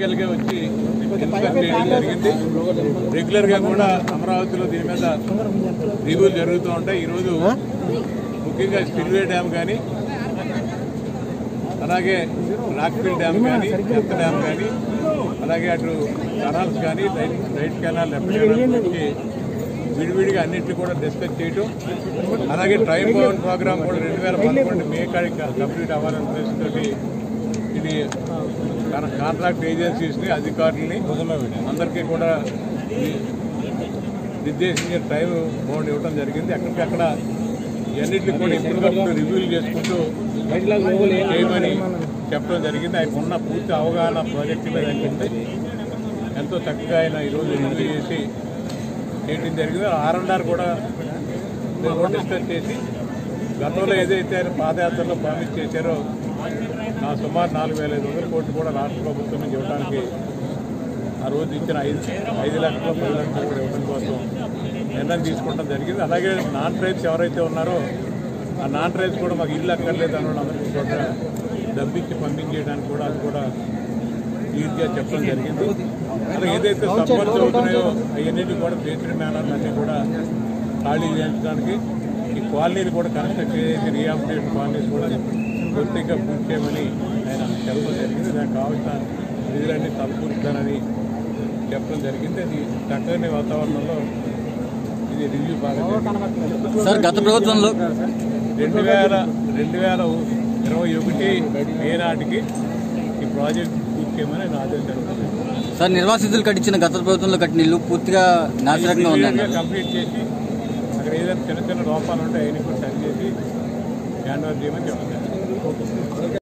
Technical గా వచ్చి inspect చేయడం జరిగింది రెగ్యులర్ గా కూడా అమరావతిలో దీని మీద రివ్యూలు జరుగుతూ ఉంటాయి ఈరోజు ముఖ్యంగా స్పిల్వే డ్యామ్ కానీ అలాగే రాక్ఫిల్ డ్యామ్ కానీ చెత్త డ్యామ్ కానీ అలాగే అటు కెనాల్స్ కానీ right right canal left canal నుంచి విడివిడిగా అన్నింటినీ కూడా డిస్కస్ చేయటం అలాగే ట్రైన్ భవన్ ప్రోగ్రామ్ కూడా రెండు వేల పదకొండు మే కాడికి కంప్లీట్ అవ్వాలనే ఉద్దేశంతో ఇది కాన్- కాంట్రాక్ట్ ఏజెన్సీస్ని అధికారులని అందరికీ కూడా ఈ నిర్దేశించిన టైం బౌండ్ ఇవ్వడం జరిగింది అక్కడికక్కడ ఇవన్నిటిని కూడా ఎప్పటికప్పుడు రివ్యూలు చేసుకుంటూ చేయమని చెప్పడం జరిగింది ఆయనకు ఉన్న పూర్తి అవగాహన ప్రాజెక్టు మీద అనిపింది ఎంతో చక్కగా ఆయన ఈరోజు రివ్యూ చేసి చేయడం జరిగింది ఆర్ అండ్ ఆర్ కూడా మేము కూడా డిస్కస్ చేసి గతంలో ఏదైతే ఆయన పాదయాత్రలో ప్రామిస్ చేశారో నా సుమారు నాలుగు వేల ఐదు వందల కోట్లు కూడా రాష్ట్ర ప్రభుత్వం నుంచి ఇవ్వడానికి ఆ రోజు ఇచ్చిన ఐదు ఐదు లక్షలు పది లక్షలు కూడా ఇవ్వడం కోసం నిర్ణయం తీసుకోవడం జరిగింది అలాగే నాన్ ట్రైబ్స్ ఎవరైతే ఉన్నారో ఆ నాన్ ట్రైబ్స్ కూడా మాకు ఇల్లు అక్కర్లేదు అన్న అందరికీ కూడా డబ్బిచ్చి పంపించేయడానికి కూడా అది కూడా క్లియర్గా చెప్పడం జరిగింది అలాగే ఏదైతే సబ్మర్స్ అవుతున్నాయో అవన్నిటి కూడా బేసిక్ మేనర్లు అన్నీ కూడా ఖాళీ చేయించడానికి ఈ కాలనీలు కూడా కన్స్ట్రక్ట్ చేసి రీహాబిలిటేషన్ కాలనీస్ కూడా పూర్తిగా పూర్తి చేయమని ఆయన చెప్పడం జరిగింది దానికి కావాల్సిన నిధులన్నీ సమకూరుస్తానని చెప్పడం జరిగింది అది చక్కని వాతావరణంలో ఇది రివ్యూ బాగా జరిగింది. సార్ గత ప్రభుత్వంలో రెండు వేల రెండు వేల ఇరవై ఒకటి మే నాటికి ఈ ప్రాజెక్ట్ పూర్తి చేయమని ఆయన ఆదేశాలు ఇచ్చారు. సార్ నిర్వాసితులు కట్టించిన గత ప్రభుత్వంలో కట్టిన ఇల్లు పూర్తిగా నాశనకంగా ఉందండి ఇమీడియట్గా కంప్లీట్ చేసి అక్కడ ఏదైనా చిన్న చిన్న లోపాలు ఉంటే అవన్నీ కూడా సరి చేసి హ్యాండ్ ఓవర్ చేయమని చెప్తాను